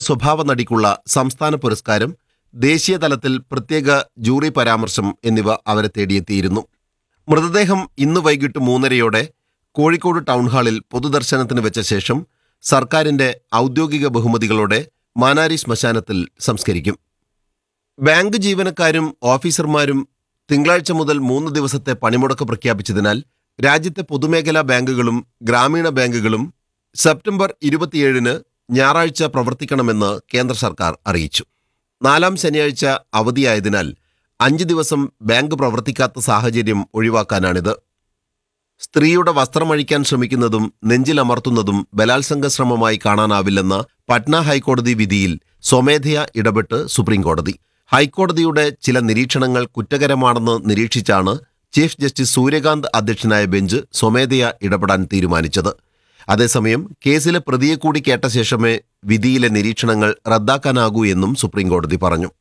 സ്വഭാവ നടിക്കുള്ള സംസ്ഥാന പുരസ്കാരം ദേശീയ തലത്തിൽ പ്രത്യേക ജൂറി പരാമർശം എന്നിവ അവരെ തേടിയെത്തിയിരുന്നു മൃതദേഹം ഇന്ന് വൈകിട്ട് മൂന്നരയോടെ കോഴിക്കോട് ടൗൺഹാളിൽ പൊതുദർശനത്തിന് വെച്ച ശേഷം സർക്കാരിന്റെ ഔദ്യോഗിക ബഹുമതികളോടെ മാനാരി ശ്മശാനത്തിൽ സംസ്കരിക്കും ബാങ്ക് ജീവനക്കാരും ഓഫീസർമാരും തിങ്കളാഴ്ച മുതൽ മൂന്ന് ദിവസത്തെ പണിമുടക്ക് പ്രഖ്യാപിച്ചതിനാൽ രാജ്യത്തെ പൊതുമേഖലാ ബാങ്കുകളും ഗ്രാമീണ ബാങ്കുകളും സെപ്റ്റംബർ ഇരുപത്തിയേഴിന് ഞായറാഴ്ച പ്രവർത്തിക്കണമെന്ന് കേന്ദ്ര സർക്കാർ അറിയിച്ചു നാലാം ശനിയാഴ്ച അവധിയായതിനാൽ അഞ്ച് ദിവസം ബാങ്ക് പ്രവർത്തിക്കാത്ത സാഹചര്യം ഒഴിവാക്കാനാണിത് സ്ത്രീയുടെ വസ്ത്രമഴിക്കാൻ ശ്രമിക്കുന്നതും നെഞ്ചിലമർത്തുന്നതും ബലാത്സംഗ ശ്രമമായി കാണാനാവില്ലെന്ന പട്ന ഹൈക്കോടതി വിധിയിൽ സ്വമേധയാ ഇടപെട്ട് സുപ്രീംകോടതി ഹൈക്കോടതിയുടെ ചില നിരീക്ഷണങ്ങൾ കുറ്റകരമാണെന്ന് നിരീക്ഷിച്ചാണ് ചീഫ് ജസ്റ്റിസ് സൂര്യകാന്ത് അധ്യക്ഷനായ ബെഞ്ച് സ്വമേധയാ ഇടപെടാൻ തീരുമാനിച്ചത് അതേസമയം കേസിലെ പ്രതിയെ കൂടി കേട്ട ശേഷമേ വിധിയിലെ നിരീക്ഷണങ്ങൾ റദ്ദാക്കാനാകൂ എന്നും സുപ്രീംകോടതി പറഞ്ഞു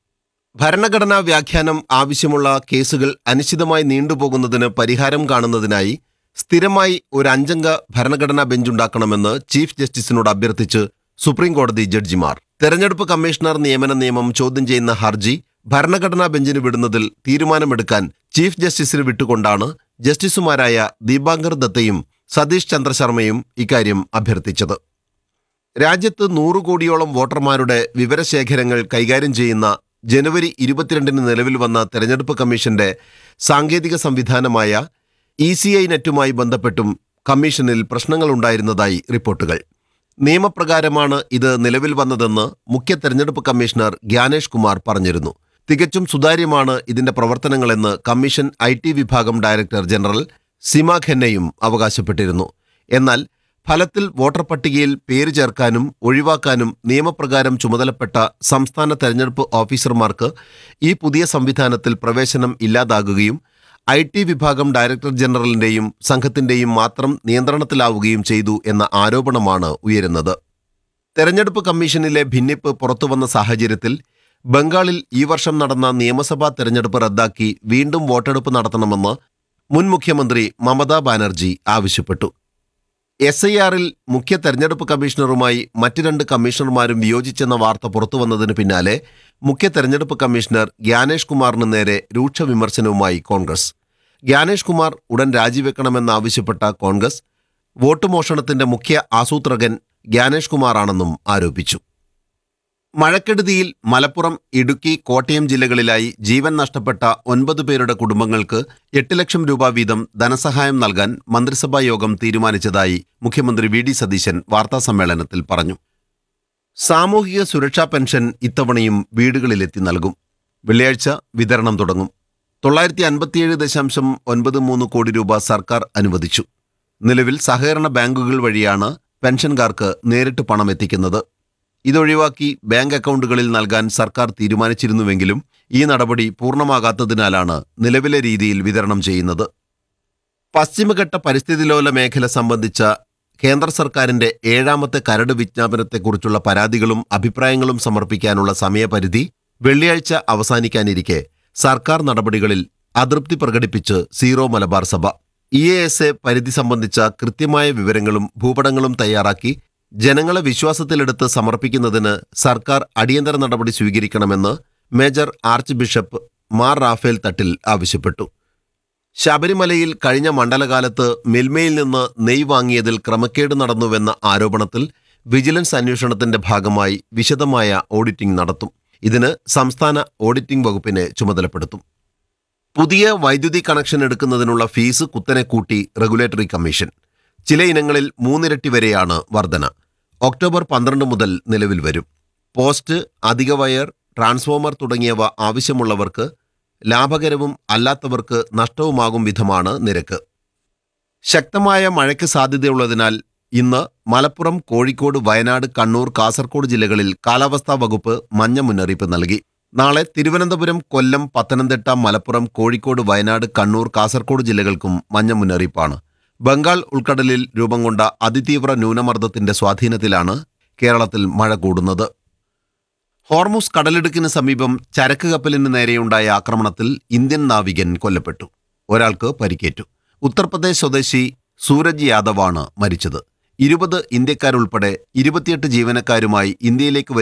ഭരണഘടനാ വ്യാഖ്യാനം ആവശ്യമുള്ള കേസുകൾ അനിശ്ചിതമായി നീണ്ടുപോകുന്നതിന് പരിഹാരം കാണുന്നതിനായി സ്ഥിരമായി ഒരു അഞ്ചംഗ ഭരണഘടനാ ബെഞ്ചുണ്ടാക്കണമെന്ന് ചീഫ് ജസ്റ്റിസിനോട് അഭ്യർത്ഥിച്ച് സുപ്രീംകോടതി ജഡ്ജിമാർ തെരഞ്ഞെടുപ്പ് കമ്മീഷണർ നിയമന നിയമം ചോദ്യം ചെയ്യുന്ന ഹർജി ഭരണഘടനാ ബെഞ്ചിന് വിടുന്നതിൽ തീരുമാനമെടുക്കാൻ ചീഫ് ജസ്റ്റിസിന് വിട്ടുകൊണ്ടാണ് ജസ്റ്റിസുമാരായ ദീപാങ്കർ ദത്തയും സതീഷ് ചന്ദ്ര ശർമ്മയും ഇക്കാര്യം അഭ്യർത്ഥിച്ചത് രാജ്യത്ത് നൂറ് കോടിയോളം വോട്ടർമാരുടെ വിവരശേഖരങ്ങൾ കൈകാര്യം ചെയ്യുന്ന ജനുവരി ഇരുപത്തിരണ്ടിന് നിലവിൽ വന്ന തെരഞ്ഞെടുപ്പ് കമ്മീഷന്റെ സാങ്കേതിക സംവിധാനമായ ഇ സി ഐ നെറ്റുമായി ബന്ധപ്പെട്ടും കമ്മീഷനിൽ പ്രശ്നങ്ങളുണ്ടായിരുന്നതായി റിപ്പോർട്ടുകൾ നിയമപ്രകാരമാണ് ഇത് നിലവിൽ വന്നതെന്ന് മുഖ്യ തെരഞ്ഞെടുപ്പ് കമ്മീഷണർ ഗ്യാനേഷ് കുമാർ പറഞ്ഞിരുന്നു തികച്ചും സുതാര്യമാണ് ഇതിന്റെ പ്രവർത്തനങ്ങളെന്ന് കമ്മീഷൻ ഐ ടി വിഭാഗം ഡയറക്ടർ ജനറൽ സിമ ഖന്നയും അവകാശപ്പെട്ടിരുന്നു എന്നാൽ ഫലത്തിൽ വോട്ടർ പട്ടികയിൽ പേര് ചേർക്കാനും ഒഴിവാക്കാനും നിയമപ്രകാരം ചുമതലപ്പെട്ട സംസ്ഥാന തെരഞ്ഞെടുപ്പ് ഓഫീസർമാർക്ക് ഈ പുതിയ സംവിധാനത്തിൽ പ്രവേശനം ഇല്ലാതാകുകയും ഐ ടി വിഭാഗം ഡയറക്ടർ ജനറലിന്റെയും സംഘത്തിന്റെയും മാത്രം നിയന്ത്രണത്തിലാവുകയും ചെയ്തു എന്ന ആരോപണമാണ് ഉയരുന്നത് തെരഞ്ഞെടുപ്പ് കമ്മീഷനിലെ ഭിന്നിപ്പ് പുറത്തുവന്ന സാഹചര്യത്തിൽ ബംഗാളിൽ ഈ വർഷം നടന്ന നിയമസഭാ തെരഞ്ഞെടുപ്പ് റദ്ദാക്കി വീണ്ടും വോട്ടെടുപ്പ് നടത്തണമെന്ന് മുൻ മുഖ്യമന്ത്രി മമതാ ബാനർജി ആവശ്യപ്പെട്ടു എസ് ഐ ആറിൽ മുഖ്യ തെരഞ്ഞെടുപ്പ് കമ്മീഷണറുമായി മറ്റ് രണ്ട് കമ്മീഷണർമാരും വിയോജിച്ചെന്ന വാർത്ത പുറത്തുവന്നതിന് പിന്നാലെ മുഖ്യ തെരഞ്ഞെടുപ്പ് കമ്മീഷണർ ഗ്യാനേഷ് കുമാറിന് നേരെ രൂക്ഷ വിമർശനവുമായി കോൺഗ്രസ് ഗ്യാനേഷ് കുമാർ ഉടൻ രാജിവെക്കണമെന്നാവശ്യപ്പെട്ട കോൺഗ്രസ് വോട്ട് മോഷണത്തിന്റെ മുഖ്യ ആസൂത്രകൻ ഗ്യാനേഷ് കുമാറാണെന്നും ആരോപിച്ചു മഴക്കെടുതിയിൽ മലപ്പുറം ഇടുക്കി കോട്ടയം ജില്ലകളിലായി ജീവൻ നഷ്ടപ്പെട്ട ഒൻപത് പേരുടെ കുടുംബങ്ങൾക്ക് എട്ട് ലക്ഷം രൂപ വീതം ധനസഹായം നൽകാൻ മന്ത്രിസഭാ യോഗം തീരുമാനിച്ചതായി മുഖ്യമന്ത്രി വി ഡി സതീശൻ വാർത്താസമ്മേളനത്തിൽ പറഞ്ഞു സാമൂഹിക സുരക്ഷാ പെൻഷൻ ഇത്തവണയും വീടുകളിലെത്തി നൽകും വെള്ളിയാഴ്ച വിതരണം തുടങ്ങും തൊള്ളായിരത്തി അൻപത്തിയേഴ് ദശാംശം ഒൻപത് മൂന്ന് കോടി രൂപ സർക്കാർ അനുവദിച്ചു നിലവിൽ സഹകരണ ബാങ്കുകൾ വഴിയാണ് പെൻഷൻകാർക്ക് നേരിട്ട് പണം എത്തിക്കുന്നത് ഇതൊഴിവാക്കി ബാങ്ക് അക്കൗണ്ടുകളിൽ നൽകാൻ സർക്കാർ തീരുമാനിച്ചിരുന്നുവെങ്കിലും ഈ നടപടി പൂർണ്ണമാകാത്തതിനാലാണ് നിലവിലെ രീതിയിൽ വിതരണം ചെയ്യുന്നത് പശ്ചിമഘട്ട പരിസ്ഥിതിലോല മേഖല സംബന്ധിച്ച കേന്ദ്ര സർക്കാരിന്റെ ഏഴാമത്തെ കരട് വിജ്ഞാപനത്തെക്കുറിച്ചുള്ള പരാതികളും അഭിപ്രായങ്ങളും സമർപ്പിക്കാനുള്ള സമയപരിധി വെള്ളിയാഴ്ച അവസാനിക്കാനിരിക്കെ സർക്കാർ നടപടികളിൽ അതൃപ്തി പ്രകടിപ്പിച്ച് സീറോ മലബാർ സഭ ഇ എ എസ് എ പരിധി സംബന്ധിച്ച കൃത്യമായ വിവരങ്ങളും ഭൂപടങ്ങളും തയ്യാറാക്കി ജനങ്ങളെ വിശ്വാസത്തിലെടുത്ത് സമർപ്പിക്കുന്നതിന് സർക്കാർ അടിയന്തര നടപടി സ്വീകരിക്കണമെന്ന് major archbishop Mar Raphael Thattil ആവശ്യപ്പെട്ടു ശബരിമലയിൽ കഴിഞ്ഞ മണ്ഡലകാലത്ത് മിൽമയിൽ നിന്ന് നെയ് വാങ്ങിയതിൽ ക്രമക്കേട് നടന്നുവെന്ന ആരോപണത്തിൽ വിജിലൻസ് അന്വേഷണത്തിന്റെ ഭാഗമായി വിശദമായ ഓഡിറ്റിംഗ് നടത്തും ഇതിന് സംസ്ഥാന ഓഡിറ്റിംഗ് വകുപ്പിനെ ചുമതലപ്പെടുത്തും പുതിയ വൈദ്യുതി കണക്ഷൻ എടുക്കുന്നതിനുള്ള ഫീസ് കുത്തനെ കൂട്ടി റെഗുലേറ്ററി കമ്മീഷൻ ചില ഇനങ്ങളിൽ മൂന്നിരട്ടി വരെയാണ് വർധന ഒക്ടോബർ പന്ത്രണ്ട് മുതൽ നിലവിൽ വരും പോസ്റ്റ് അധിക വയർ ട്രാൻസ്ഫോമർ തുടങ്ങിയവ ആവശ്യമുള്ളവർക്ക് ലാഭകരവും അല്ലാത്തവർക്ക് നഷ്ടവുമാകും വിധമാണ് നിരക്ക് ശക്തമായ മഴയ്ക്ക് സാധ്യതയുള്ളതിനാൽ ഇന്ന് മലപ്പുറം കോഴിക്കോട് വയനാട് കണ്ണൂർ കാസർഗോഡ് ജില്ലകളിൽ കാലാവസ്ഥാ വകുപ്പ് മഞ്ഞ മുന്നറിയിപ്പ് നൽകി നാളെ തിരുവനന്തപുരം കൊല്ലം പത്തനംതിട്ട മലപ്പുറം കോഴിക്കോട് വയനാട് കണ്ണൂർ കാസർഗോഡ് ജില്ലകൾക്കും മഞ്ഞ മുന്നറിയിപ്പാണ് ബംഗാൾ ഉൾക്കടലിൽ രൂപം കൊണ്ട അതിതീവ്ര ന്യൂനമർദ്ദത്തിന്റെ സ്വാധീനത്തിലാണ് കേരളത്തിൽ മഴ കൂടുന്നത് ഹോർമുസ് കടലിടുക്കിന് സമീപം ചരക്ക് കപ്പലിന് നേരെയുണ്ടായ ആക്രമണത്തിൽ ഇന്ത്യൻ നാവികൻ കൊല്ലപ്പെട്ടു ഒരാൾക്ക് പരിക്കേറ്റു ഉത്തർപ്രദേശ് സ്വദേശി സൂരജ് യാദവാണ് മരിച്ചത് ഇരുപത് ഇന്ത്യക്കാരുൾപ്പെടെ ഇരുപത്തിയെട്ട് ജീവനക്കാരുമായി ഇന്ത്യയിലേക്ക്